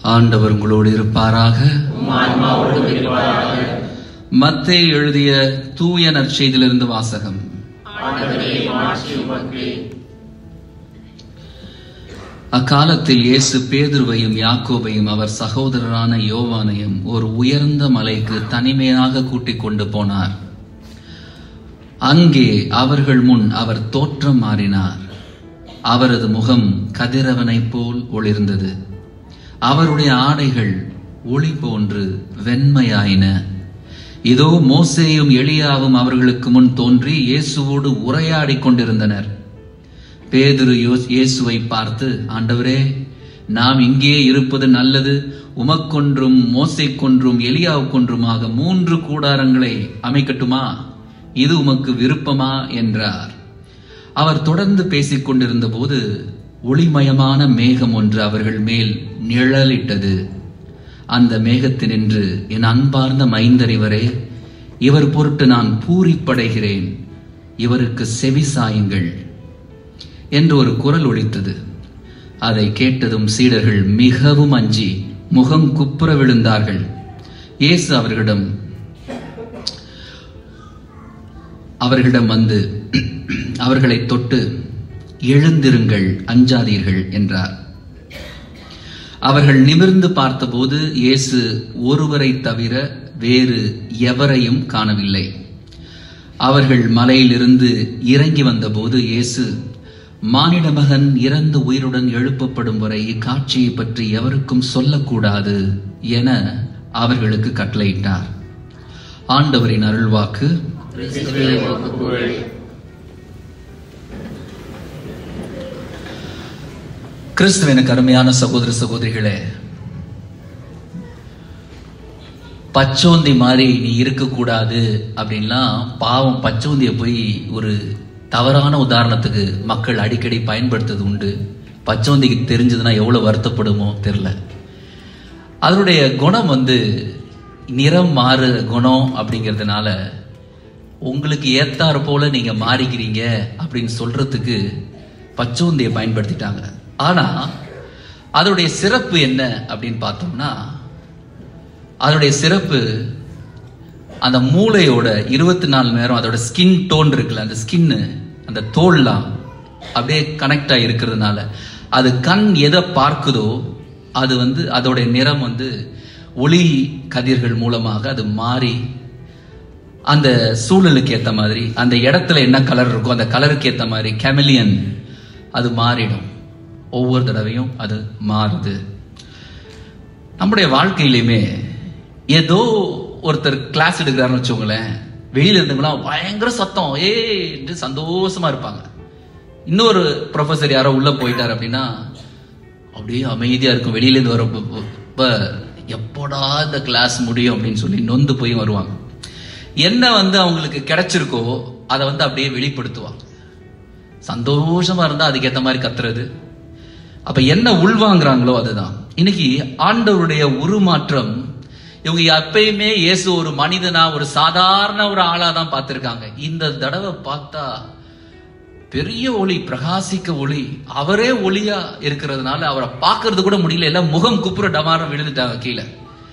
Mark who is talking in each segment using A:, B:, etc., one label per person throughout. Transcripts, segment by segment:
A: ஆண்டவர் உங்களோடு இருப்பாராக மத்தேயு எழுதிய தூய நற்செய்தியிலிருந்து வாசகம் அக்காலத்தில் இயேசு பேதுருவையும் யாக்கோபையும் அவர் சகோதரரான யோவானையும் ஒரு உயர்ந்த மலைக்கு தனிமையாக கூட்டிக் கொண்டு போனார் அங்கே அவர்கள் முன் அவர் தோற்றம் மாறினார் அவரது முகம் கதிரவனைப் போல் ஒளிர்ந்தது அவருடைய ஆடைகள் ஒளி போன்று வெண்மையாயின இதோ மோசேயும் எலியாவும் அவர்களுக்கு முன் தோன்றி இயேசுவோடு உரையாடிக் கொண்டிருந்தனர் பேதுரு யோ- இயேசுவை பார்த்து ஆண்டவரே நாம் இங்கே இருப்பது நல்லது உமக்கொன்றும் மோசைக்கொன்றும் எலியாவுக்கொன்றுமாக மூன்று கூடாரங்களை அமைக்கட்டுமா இது உமக்கு விருப்பமா என்றார் அவர் தொடர்ந்து பேசிக் கொண்டிருந்த போது ஒளிமயமான மேகம் ஒன்று அவர்கள் மேல் நிழலிட்டது அந்த மேகத்தினின்று என் அன்பார்ந்த மைந்தர் இவரே இவர் பொருட்டு நான் பூரிப்படைகிறேன் இவருக்கு செவி சாயுங்கள் என்று ஒரு குரல் ஒலித்தது அதை கேட்டதும் சீடர்கள் மிகவும் அஞ்சி முகம் குப்புற விழுந்தார்கள் இயேசு அவர்களிடம் அவர்களிடம் வந்து அவர்களை தொட்டு எழுந்திருங்கள் அஞ்சாதீர்கள் என்றார் அவர்கள் நிமிர்ந்து பார்த்தபோது இயேசு ஒருவரை தவிர வேறு எவரையும் காணவில்லை அவர்கள் மலையிலிருந்து இறங்கி வந்தபோது இயேசு மானிட மகன் இறந்து உயிருடன் எழுப்பப்படும் வரை இக்காட்சியை பற்றி எவருக்கும் சொல்லக்கூடாது என அவர்களுக்கு கட்டளையிட்டார் ஆண்டவரின் அருள்வாக்கு கிறிஸ்துவனுக்கு அருமையான சகோதர சகோதரிகளே பச்சோந்தி மாதிரி நீ இருக்கக்கூடாது அப்படின்லாம் பாவம் பச்சோந்தியை போய் ஒரு தவறான உதாரணத்துக்கு மக்கள் அடிக்கடி பயன்படுத்துறது உண்டு பச்சோந்திக்கு தெரிஞ்சதுன்னா எவ்வளவு வருத்தப்படுமோ தெரில அதனுடைய குணம் வந்து நிறம் மாறு குணம் அப்படிங்கிறதுனால உங்களுக்கு ஏத்தாறு போல நீங்க மாறிக்கிறீங்க அப்படின்னு சொல்றதுக்கு பச்சோந்தியை பயன்படுத்திட்டாங்க ஆனா அதோடைய சிறப்பு என்ன அப்படின்னு பார்த்தோம்னா அதோடைய சிறப்பு அந்த மூளையோட இருபத்தி நாலு நேரம் அதோட ஸ்கின் டோன் இருக்குல்ல அந்த ஸ்கின்னு அந்த தோல்லாம் அப்படியே கனெக்ட் ஆகி இருக்கிறதுனால அது கண் எதை பார்க்குதோ அது வந்து அதோடைய நிறம் வந்து ஒளி கதிர்கள் மூலமாக அது மாறி அந்த சூழலுக்கு ஏத்த மாதிரி அந்த இடத்துல என்ன கலர் இருக்கோ அந்த கலருக்கு ஏத்த மாதிரி கெமிலியன் அது மாறிடும் ஒவ்வொரு தடவையும் அது மாறுது நம்முடைய வாழ்க்கையிலுமே ஏதோ ஒருத்தர் கிளாஸ் எடுக்கிறாருன்னு வச்சுக்கோங்களேன் வெளியில இருந்தவங்களாம் பயங்கர சத்தம் ஏ என்று சந்தோஷமா இருப்பாங்க இன்னொரு ப்ரொஃபசர் யாரோ உள்ள போயிட்டார் அப்படின்னா அப்படியே அமைதியா இருக்கும் வெளியில இருந்து வரப்ப எப்போடா இந்த கிளாஸ் முடியும் அப்படின்னு சொல்லி நொந்து போய் வருவாங்க என்ன வந்து அவங்களுக்கு கிடைச்சிருக்கோ அதை வந்து அப்படியே வெளிப்படுத்துவாங்க சந்தோஷமா இருந்தா அதுக்கேத்த மாதிரி கத்துறது அப்ப என்ன உள்வாங்குறாங்களோ அதுதான் இன்னைக்கு ஆண்டவருடைய உருமாற்றம் இவங்க எப்பயுமே இயேசு ஒரு மனிதனா ஒரு சாதாரண ஒரு ஆளா தான் பார்த்திருக்காங்க இந்த தடவை பார்த்தா பெரிய ஒளி பிரகாசிக்க ஒளி அவரே ஒளியா இருக்கிறதுனால அவரை பார்க்கறது கூட முடியல எல்லாம் முகம் குப்புற டமாரம் விழுந்துட்டாங்க கீழே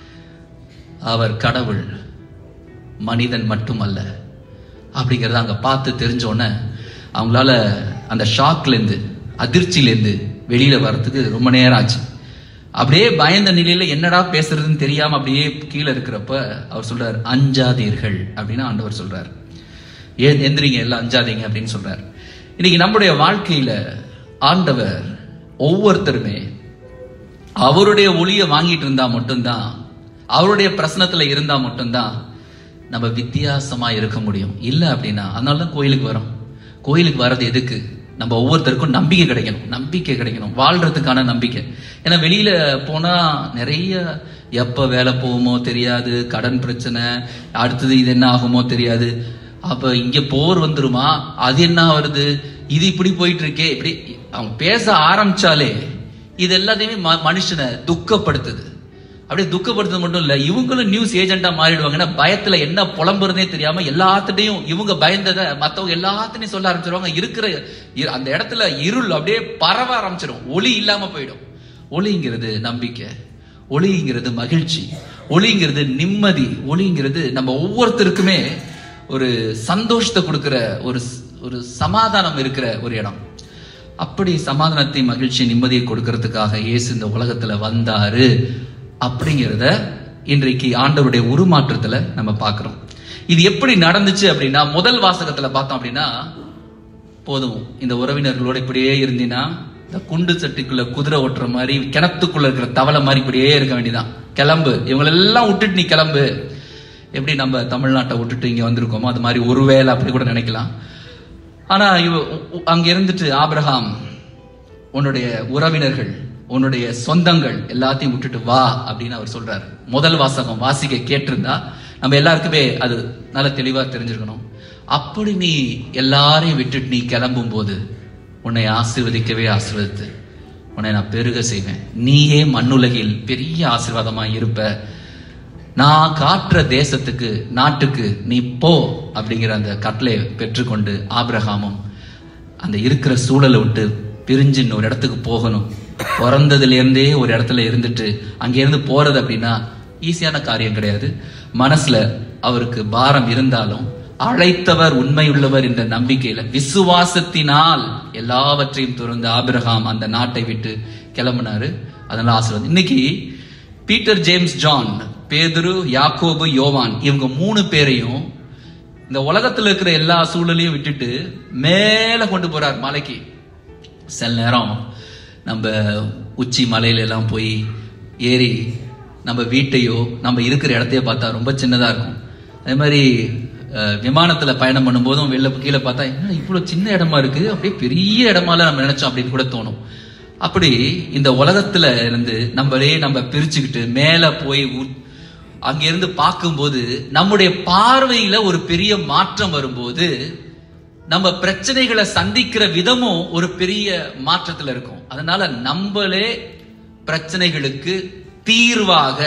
A: அவர் கடவுள் மனிதன் மட்டுமல்ல அப்படிங்கறத அங்க பார்த்து தெரிஞ்சோடனே அவங்களால அந்த ஷாக்லேருந்து அதிர்ச்சியிலேருந்து வெளியில வர்றதுக்கு ரொம்ப நேரம் ஆச்சு அப்படியே பயந்த நிலையில என்னடா பேசுறதுன்னு தெரியாம அப்படியே கீழே இருக்கிறப்ப அவர் சொல்றார் அஞ்சாதீர்கள் அப்படின்னு ஆண்டவர் சொல்றார் ஏன் எந்திரிங்க எல்லாம் அஞ்சாதீங்க அப்படின்னு சொல்றார் இன்னைக்கு நம்முடைய வாழ்க்கையில ஆண்டவர் ஒவ்வொருத்தருமே அவருடைய ஒளியை வாங்கிட்டு இருந்தா மட்டும்தான் அவருடைய பிரசனத்துல இருந்தா மட்டும்தான் நம்ம வித்தியாசமா இருக்க முடியும் இல்ல அப்படின்னா அதனால தான் கோயிலுக்கு வரோம் கோயிலுக்கு வர்றது எதுக்கு நம்ம ஒவ்வொருத்தருக்கும் நம்பிக்கை கிடைக்கணும் நம்பிக்கை கிடைக்கணும் வாழ்றதுக்கான நம்பிக்கை ஏன்னா வெளியில போனா நிறைய எப்ப வேலை போகுமோ தெரியாது கடன் பிரச்சனை அடுத்தது இது என்ன ஆகுமோ தெரியாது அப்ப இங்க போர் வந்துருமா அது என்ன வருது இது இப்படி போயிட்டு இருக்கே இப்படி அவங்க பேச ஆரம்பிச்சாலே இது எல்லாத்தையுமே ம- மனுஷனை துக்கப்படுத்துது அப்படியே துக்கப்படுத்துறது மட்டும் இல்ல இவங்களும் நியூஸ் ஏஜென்ட்டா மாறிடுவாங்க ஏன்னா பயத்துல என்ன புலம்புறதே தெரியாம எல்லாத்துட்டையும் இவங்க பயந்ததை மத்தவங்க எல்லாத்தையும் சொல்ல ஆரம்பிச்சிருவாங்க இருக்கிற இ- அந்த இடத்துல இருள் அப்படியே பரவ ஆரம்பிச்சிடும் ஒளி இல்லாம போயிடும் ஒளிங்கிறது நம்பிக்கை ஒளிங்கிறது மகிழ்ச்சி ஒளிங்கிறது நிம்மதி ஒளிங்கிறது நம்ம ஒவ்வொருத்தருக்குமே ஒரு சந்தோஷத்தை கொடுக்கிற ஒரு ஒரு சமாதானம் இருக்கிற ஒரு இடம் அப்படி சமாதானத்தை மகிழ்ச்சி நிம்மதியை கொடுக்கறதுக்காக இயேசு இந்த உலகத்துல வந்தாரு அப்படிங்கிறத இன்றைக்கு ஆண்டவருடைய உருமாற்றத்துல நம்ம பார்க்கிறோம் இது எப்படி நடந்துச்சு அப்படின்னா முதல் வாசகத்துல பார்த்தோம் அப்படின்னா போதும் இந்த உறவினர்களோட இப்படியே இருந்தீங்கன்னா இந்த குண்டு சட்டிக்குள்ள குதிரை ஓட்டுற மாதிரி கிணத்துக்குள்ள இருக்கிற தவளை மாதிரி இப்படியே இருக்க வேண்டியதான் கிளம்பு இவங்களெல்லாம் விட்டுட்டு நீ கிளம்பு எப்படி நம்ம தமிழ்நாட்டை விட்டுட்டு இங்க வந்திருக்கோமோ அது மாதிரி ஒருவேளை அப்படி கூட நினைக்கலாம் ஆனா இவ அங்க இருந்துட்டு ஆபிரகாம் உன்னுடைய உறவினர்கள் உன்னுடைய சொந்தங்கள் எல்லாத்தையும் விட்டுட்டு வா அப்படின்னு அவர் சொல்றாரு முதல் வாசகம் வாசிக்க கேட்டிருந்தா நம்ம எல்லாருக்குமே அது நல்ல தெளிவா தெரிஞ்சிருக்கணும் அப்படி நீ எல்லாரையும் விட்டுட்டு நீ கிளம்பும் போது உன்னை ஆசீர்வதிக்கவே ஆசீர்வதித்து உன்னை நான் பெருக செய்வேன் நீயே மண்ணுலகில் பெரிய ஆசீர்வாதமா இருப்ப நான் காட்டுற தேசத்துக்கு நாட்டுக்கு நீ போ அப்படிங்கிற அந்த கட்டளையை பெற்றுக்கொண்டு ஆபிரகாமும் அந்த இருக்கிற சூழலை விட்டு பிரிஞ்சு இன்னொரு இடத்துக்கு போகணும் பிறந்ததுல இருந்தே ஒரு இடத்துல இருந்துட்டு அங்க இருந்து போறது அப்படின்னா ஈஸியான காரியம் கிடையாது மனசுல அவருக்கு பாரம் இருந்தாலும் அழைத்தவர் உண்மையுள்ளவர் என்ற நம்பிக்கையில விசுவாசத்தினால் எல்லாவற்றையும் துறந்து ஆபிரகாம் அந்த நாட்டை விட்டு கிளம்பினாரு அதனால ஆசீர்வாதம் இன்னைக்கு பீட்டர் ஜேம்ஸ் ஜான் பேதுரு யாக்கோபு யோவான் இவங்க மூணு பேரையும் இந்த உலகத்துல இருக்கிற எல்லா சூழலையும் விட்டுட்டு மேல கொண்டு போறார் மலைக்கு சில நேரம் நம்ம உச்சி மலையில எல்லாம் போய் ஏறி நம்ம வீட்டையோ நம்ம இருக்கிற இடத்தையோ பார்த்தா ரொம்ப சின்னதா இருக்கும் அதே மாதிரி அஹ், விமானத்துல பயணம் பண்ணும்போதும் வெளில கீழே பார்த்தா என்ன இவ்வளவு சின்ன இடமா இருக்கு அப்படியே பெரிய இடமால நம்ம நினைச்சோம் அப்படின்னு கூட தோணும் அப்படி இந்த உலகத்துல இருந்து நம்மளே நம்ம பிரிச்சுக்கிட்டு மேல போய் உ- அங்கிருந்து பார்க்கும்போது நம்முடைய பார்வையில ஒரு பெரிய மாற்றம் வரும்போது நம்ம பிரச்சனைகளை சந்திக்கிற விதமும் ஒரு பெரிய மாற்றத்துல இருக்கும் அதனால நம்மளே பிரச்சனைகளுக்கு தீர்வாக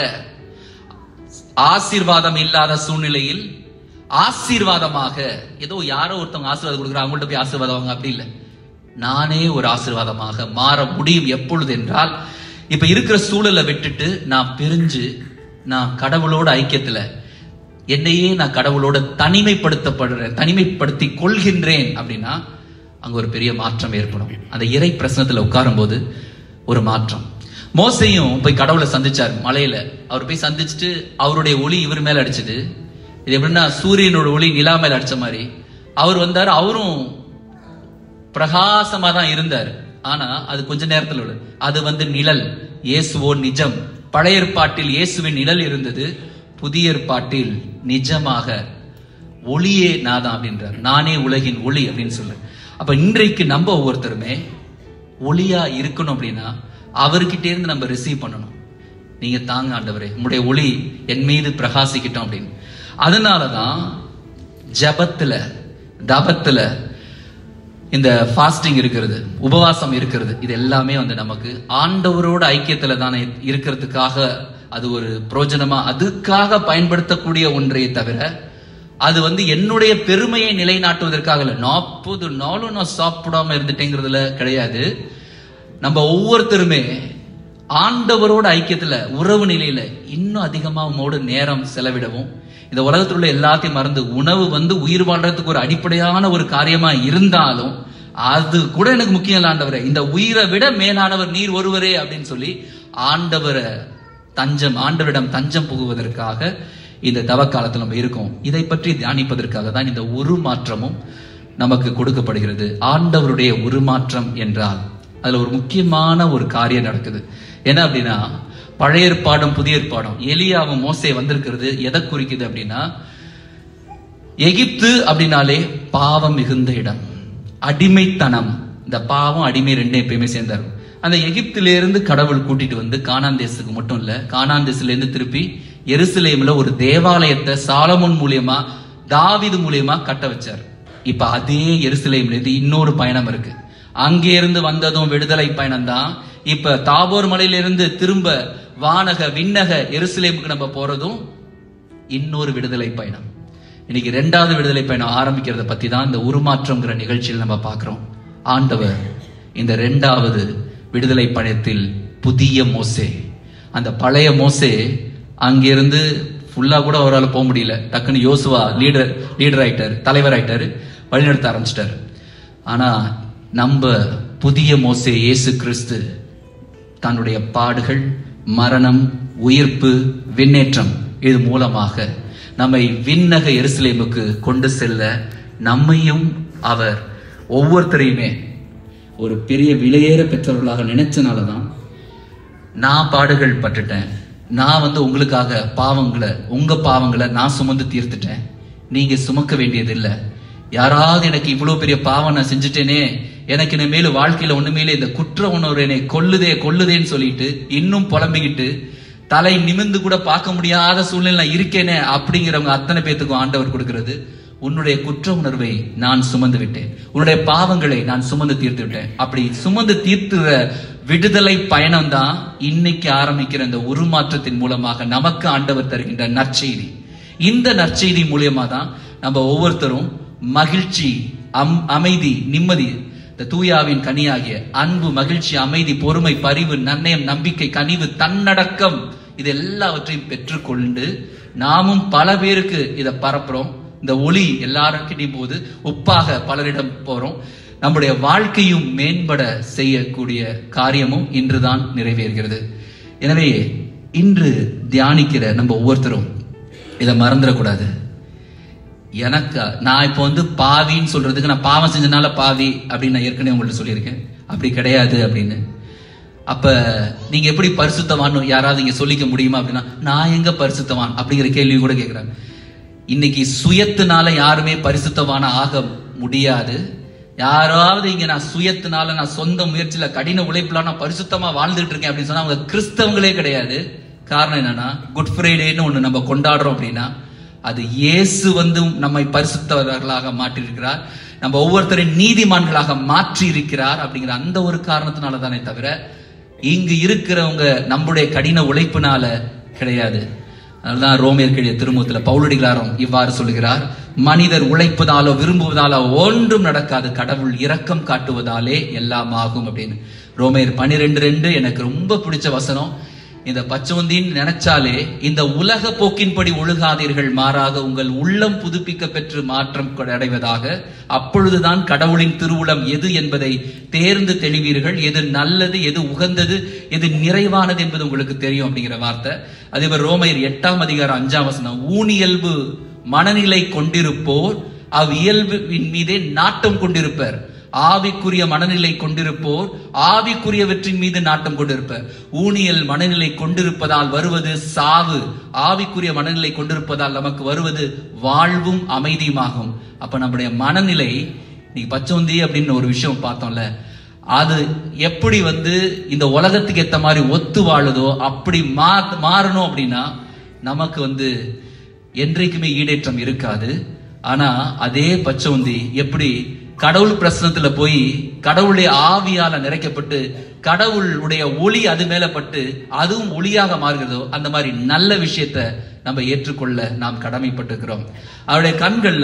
A: ஆசீர்வாதம் இல்லாத சூழ்நிலையில் ஆசீர்வாதமாக ஏதோ யாரோ ஒருத்தவங்க ஆசீர்வாதம் கொடுக்குறாங்க அவங்கள்ட்ட போய் ஆசீர்வாதம் வாங்க அப்படி இல்லை நானே ஒரு ஆசீர்வாதமாக மாற முடியும் எப்பொழுது என்றால் இப்ப இருக்கிற சூழலை விட்டுட்டு நான் பிரிஞ்சு நான் கடவுளோட ஐக்கியத்துல என்னையே நான் கடவுளோட தனிமைப்படுத்தப்படுறேன் தனிமைப்படுத்தி கொள்கின்றேன் அப்படின்னா அங்க ஒரு பெரிய மாற்றம் ஏற்படும் அந்த இறை பிரசனத்துல உட்காரும்போது ஒரு மாற்றம் மோசையும் போய் கடவுளை சந்திச்சார் மலையில அவர் போய் சந்திச்சுட்டு அவருடைய ஒளி இவர் மேல அடிச்சது இது எப்படின்னா சூரியனோட ஒளி நிலா மேல அடிச்ச மாதிரி அவர் வந்தார் அவரும் பிரகாசமா தான் இருந்தார் ஆனா அது கொஞ்ச நேரத்துல உள்ளது அது வந்து நிழல் இயேசுவோ நிஜம் பழைய ஏற்பாட்டில் இயேசுவின் நிழல் இருந்தது புதிய ஏற்பாட்டில் நிஜமாக ஒளியே நாதான் அப்படின்றார் நானே உலகின் ஒளி அப்படின்னு சொல்ல அப்ப இன்றைக்கு நம்ம ஒவ்வொருத்தருமே ஒளியா இருக்கணும் அப்படின்னா அவர்கிட்ட இருந்து நம்ம ரிசீவ் பண்ணணும் நீங்க தாங்க ஆண்டவரே உங்களுடைய ஒளி என் மீது பிரகாசிக்கட்டும் அப்படின்னு அதனாலதான் ஜபத்துல தபத்துல இந்த ஃபாஸ்டிங் இருக்கிறது உபவாசம் இருக்கிறது இது எல்லாமே வந்து நமக்கு ஆண்டவரோட ஐக்கியத்துல தானே இருக்கிறதுக்காக அது ஒரு பிரோஜனமா அதுக்காக பயன்படுத்தக்கூடிய ஒன்றையே தவிர அது வந்து என்னுடைய பெருமையை நிலைநாட்டுவதற்காக இல்லை நாற்பது நாளும் நான் சாப்பிடாம இருந்துட்டேங்கிறதுல கிடையாது நம்ம ஒவ்வொருத்தருமே ஆண்டவரோட ஐக்கியத்துல உறவு நிலையில இன்னும் அதிகமா உங்களோட நேரம் செலவிடவும் இந்த உலகத்தில் உள்ள எல்லாத்தையும் மறந்து உணவு வந்து உயிர் வாழ்றதுக்கு ஒரு அடிப்படையான ஒரு காரியமா இருந்தாலும் அது கூட எனக்கு முக்கியம் இல்ல ஆண்டவரே இந்த உயிரை விட மேலானவர் நீர் ஒருவரே அப்படின்னு சொல்லி ஆண்டவரை தஞ்சம் ஆண்டவரிடம் தஞ்சம் புகுவதற்காக இந்த தவக்காலத்தில் நம்ம இருக்கோம் இதை பற்றி தியானிப்பதற்காக தான் இந்த உருமாற்றமும் நமக்கு கொடுக்கப்படுகிறது ஆண்டவருடைய உருமாற்றம் என்றால் அதுல ஒரு முக்கியமான ஒரு காரியம் நடக்குது என்ன அப்படின்னா பழைய ஏற்பாடும் புதிய ஏற்பாடும் எலியாவும் மோசே வந்திருக்கிறது எதை குறிக்குது அப்படின்னா எகிப்து அப்படின்னாலே பாவம் மிகுந்த இடம் அடிமைத்தனம் இந்த பாவம் அடிமை ரெண்டும் எப்பயுமே சேர்ந்தாரு அந்த எகிப்தில இருந்து கடவுள் கூட்டிட்டு வந்து கானான் தேசத்துக்கு மட்டும் இல்ல கானான் தேசத்துல இருந்து திருப்பி எருசலேம்ல ஒரு தேவாலயத்தை சாலமோன் மூலியமா தாவீது மூலியமா கட்ட வச்சார் இப்ப அதே எருசலேம்ல இருந்து இன்னொரு பயணம் இருக்கு அங்கே இருந்து வந்ததும் விடுதலை பயணம் தான் இப்ப தாபோர் மலையில இருந்து திரும்ப வானக விண்ணக எருசலேமுக்கு நம்ம போறதும் இன்னொரு விடுதலை பயணம் இன்னைக்கு ரெண்டாவது விடுதலை பயணம் ஆரம்பிக்கிறத பத்தி தான் இந்த உருமாற்றம்ங்கிற நிகழ்ச்சியில் நம்ம பார்க்கிறோம் ஆண்டவர் இந்த ரெண்டாவது விடுதலை பயணத்தில் புதிய மோசே அந்த பழைய மோசே அங்கிருந்து ஃபுல்லா கூட அவரால் போக முடியல டக்குன்னு யோசுவா லீடர் லீடர் ஆயிட்டாரு தலைவர் ஆயிட்டாரு வழிநடத்த ஆரம்பிச்சிட்டாரு ஆனா நம்ம புதிய மோசே இயேசு கிறிஸ்து தன்னுடைய பாடுகள் மரணம் உயிர்ப்பு விண்ணேற்றம் இது மூலமாக நம்மை விண்ணக எருசலேமுக்கு கொண்டு செல்ல நம்மையும் அவர் ஒவ்வொருத்தரையுமே ஒரு பெரிய விலையேற பெற்றவர்களாக நினைச்சனால தான் நான் பாடுகள் பட்டுட்டேன் நான் வந்து உங்களுக்காக பாவங்களை உங்க பாவங்களை நான் சுமந்து தீர்த்துட்டேன் நீங்க சுமக்க வேண்டியதில்லை யாராவது எனக்கு இவ்வளவு பெரிய பாவம் நான் செஞ்சுட்டேனே எனக்கு இனிமேல் வாழ்க்கையில ஒண்ணுமேல இந்த குற்ற உணர்வு என்னை கொல்லுதே கொல்லுதேன்னு சொல்லிட்டு இன்னும் புலம்பிக்கிட்டு தலை நிமிந்து கூட பார்க்க முடியாத சூழ்நிலை நான் இருக்கேனே அப்படிங்கிறவங்க அத்தனை பேத்துக்கும் ஆண்டவர் கொடுக்கிறது உன்னுடைய குற்ற உணர்வை நான் சுமந்து விட்டேன் உன்னுடைய பாவங்களை நான் சுமந்து தீர்த்து விட்டேன் அப்படி சுமந்து தீர்த்துற விடுதலை பயணம் தான் இன்னைக்கு ஆரம்பிக்கிற இந்த உருமாற்றத்தின் மூலமாக நமக்கு ஆண்டவர் தருகின்ற நற்செய்தி இந்த நற்செய்தி மூலியமா தான் நம்ம ஒவ்வொருத்தரும் மகிழ்ச்சி அம் அமைதி நிம்மதி இந்த தூயாவின் கனியாகிய அன்பு மகிழ்ச்சி அமைதி பொறுமை பரிவு நன்னயம் நம்பிக்கை கனிவு தன்னடக்கம் இது எல்லாவற்றையும் பெற்றுக்கொண்டு நாமும் பல பேருக்கு இதை பரப்புறோம் இந்த ஒளி எல்லாருக்கிட்டையும் போது உப்பாக பலரிடம் போறோம் நம்முடைய வாழ்க்கையும் மேம்பட செய்யக்கூடிய காரியமும் இன்றுதான் நிறைவேறுகிறது எனவே இன்று தியானிக்கிற நம்ம ஒவ்வொருத்தரும் இதை மறந்துடக்கூடாது எனக்கு நான் இப்போ வந்து பாவின்னு சொல்றதுக்கு நான் பாவம் செஞ்சனால பாவி அப்படின்னு நான் ஏற்கனவே உங்கள்ட்ட சொல்லியிருக்கேன் அப்படி கிடையாது அப்படின்னு அப்ப நீங்க எப்படி பரிசுத்தவான் யாராவது இங்க சொல்லிக்க முடியுமா அப்படின்னா நான் எங்க பரிசுத்தவான் அப்படிங்கிற கேள்வி கூட கேட்கிறாங்க இன்னைக்கு சுயத்தினால யாருமே பரிசுத்தவான ஆக முடியாது யாராவது இங்க நான் சுயத்தினால நான் சொந்த முயற்சியில கடின உழைப்புல நான் பரிசுத்தமா வாழ்ந்துட்டு இருக்கேன் அப்படின்னு சொன்னா அவங்க கிறிஸ்தவங்களே கிடையாது காரணம் என்னன்னா குட் ஃப்ரைடேன்னு ஒண்ணு நம்ம கொண்டாடுறோம் அப்படின்னா அது இயேசு வந்து நம்மை பரிசுத்தவர்களாக மாற்றியிருக்கிறார் நம்ம ஒவ்வொருத்தரையும் நீதிமான்களாக மாற்றி இருக்கிறார் அப்படிங்கிற அந்த ஒரு காரணத்தினால தானே தவிர இங்கு இருக்கிறவங்க நம்முடைய கடின உழைப்பினால கிடையாது அதனால்தான் ரோமியர் கிழிய திருமுகத்துல பவுலடிகளாரும் இவ்வாறு சொல்லுகிறார் மனிதர் உழைப்பதாலோ விரும்புவதாலோ ஒன்றும் நடக்காது கடவுள் இரக்கம் காட்டுவதாலே எல்லாம் ஆகும் அப்படின்னு ரோமையர் பனிரெண்டு ரெண்டு எனக்கு ரொம்ப பிடிச்ச வசனம் இந்த பச்சோந்தின்னு நினைச்சாலே இந்த உலக போக்கின்படி ஒழுகாதீர்கள் மாறாக உங்கள் உள்ளம் புதுப்பிக்க பெற்று மாற்றம் அடைவதாக அப்பொழுதுதான் கடவுளின் திருவுளம் எது என்பதை தேர்ந்து தெளிவீர்கள் எது நல்லது எது உகந்தது எது நிறைவானது என்பது உங்களுக்கு தெரியும் அப்படிங்கிற வார்த்தை அதே மாதிரி ரோமையர் எட்டாம் அதிகாரம் அஞ்சாம் வசனம் ஊனியல்பு மனநிலை கொண்டிருப்போர் அவ் இயல்பின் மீதே நாட்டம் கொண்டிருப்பர் ஆவிக்குரிய மனநிலை கொண்டிருப்போர் ஆவிக்குரியவற்றின் மீது நாட்டம் கொண்டிருப்பர் ஊனியல் மனநிலை கொண்டிருப்பதால் வருவது சாவு ஆவிக்குரிய மனநிலை கொண்டிருப்பதால் நமக்கு வருவது வாழ்வும் அமைதியுமாகும் அப்ப நம்முடைய மனநிலை நீ பச்சோந்தி அப்படின்னு ஒரு விஷயம் பார்த்தோம்ல அது எப்படி வந்து இந்த உலகத்துக்கு ஏத்த மாதிரி ஒத்து வாழுதோ அப்படி மா மாறணும் அப்படின்னா நமக்கு வந்து என்றைக்குமே ஈடேற்றம் இருக்காது ஆனா அதே பச்சோந்தி எப்படி கடவுள் பிரசனத்துல போய் கடவுளுடைய ஆவியால நிறைக்கப்பட்டு கடவுளுடைய ஒளி அது மேல பட்டு அதுவும் ஒளியாக மாறுகிறதோ அந்த மாதிரி நல்ல விஷயத்த நம்ம ஏற்றுக்கொள்ள நாம் கடமைப்பட்டிருக்கிறோம் அவருடைய கண்கள்ல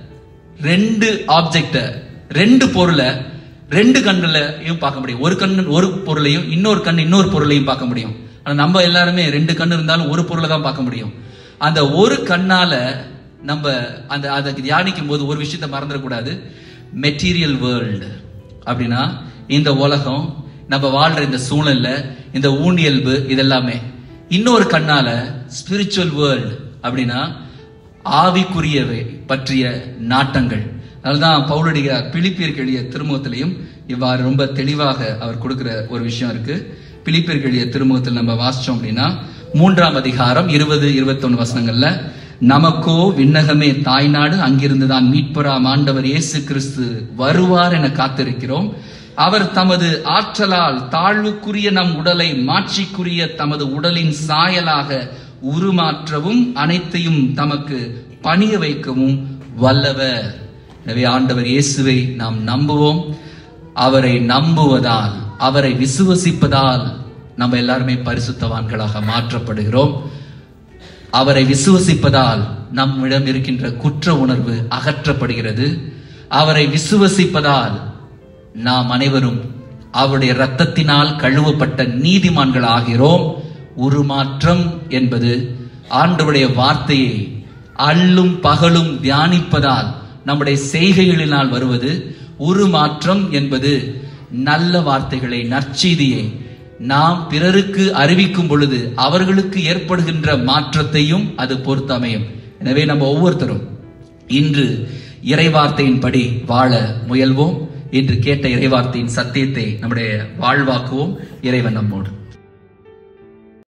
A: ரெண்டு ஆப்ஜெக்ட ரெண்டு பொருளை ரெண்டு கண்களையும் பார்க்க முடியும் ஒரு கண் ஒரு பொருளையும் இன்னொரு கண் இன்னொரு பொருளையும் பார்க்க முடியும் ஆனா நம்ம எல்லாருமே ரெண்டு கண் இருந்தாலும் ஒரு பொருளை தான் பார்க்க முடியும் அந்த ஒரு கண்ணால நம்ம அந்த அதை தியானிக்கும் போது ஒரு விஷயத்த மறந்துடக்கூடாது மெட்டீரியல் வேர்ல்டு அப்படின்னா இந்த உலகம் நம்ம வாழ்ற இந்த சூழல்ல இந்த ஊனியல்பு இதெல்லாமே இன்னொரு கண்ணால ஸ்பிரிச்சுவல் வேர்ல்டு அப்படின்னா ஆவிக்குரியவை பற்றிய நாட்டங்கள் அதனால்தான் பவுலடிகார் பிலிப்பியர் எழுதிய திருமுகத்திலையும் இவ்வாறு ரொம்ப தெளிவாக அவர் கொடுக்கிற ஒரு விஷயம் இருக்கு பிலிப்பியர் எழுதிய திருமுகத்தில் நம்ம வாசிச்சோம் அப்படின்னா மூன்றாம் அதிகாரம் இருபது இருபத்தொன்னு வசனங்கள்ல நமக்கோ விண்ணகமே தாய்நாடு அங்கிருந்து தான் மீட்பராம் ஆண்டவர் இயேசு கிறிஸ்து வருவார் என காத்திருக்கிறோம் அவர் தமது ஆற்றலால் தாழ்வுக்குரிய நம் உடலை மாட்சிக்குரிய தமது உடலின் சாயலாக உருமாற்றவும் அனைத்தையும் தமக்கு பணிய வைக்கவும் வல்லவர் எனவே ஆண்டவர் இயேசுவை நாம் நம்புவோம் அவரை நம்புவதால் அவரை விசுவசிப்பதால் நம்ம எல்லாருமே பரிசுத்தவான்களாக மாற்றப்படுகிறோம் அவரை விசுவசிப்பதால் நம்மிடம் இருக்கின்ற குற்ற உணர்வு அகற்றப்படுகிறது அவரை விசுவசிப்பதால் நாம் அனைவரும் அவருடைய இரத்தத்தினால் கழுவப்பட்ட நீதிமான்கள் ஆகிறோம் உருமாற்றம் என்பது ஆண்டவருடைய வார்த்தையை அல்லும் பகலும் தியானிப்பதால் நம்முடைய செய்கைகளினால் வருவது உருமாற்றம் என்பது நல்ல வார்த்தைகளை நற்செய்தியை நாம் பிறருக்கு அறிவிக்கும் பொழுது அவர்களுக்கு ஏற்படுகின்ற மாற்றத்தையும் அது பொறுத்து அமையும் எனவே நம்ம ஒவ்வொருத்தரும் இன்று இறைவார்த்தையின்படி வாழ முயல்வோம் இன்று கேட்ட இறைவார்த்தையின் சத்தியத்தை நம்முடைய வாழ்வாக்குவோம் இறைவன் நம்மோடு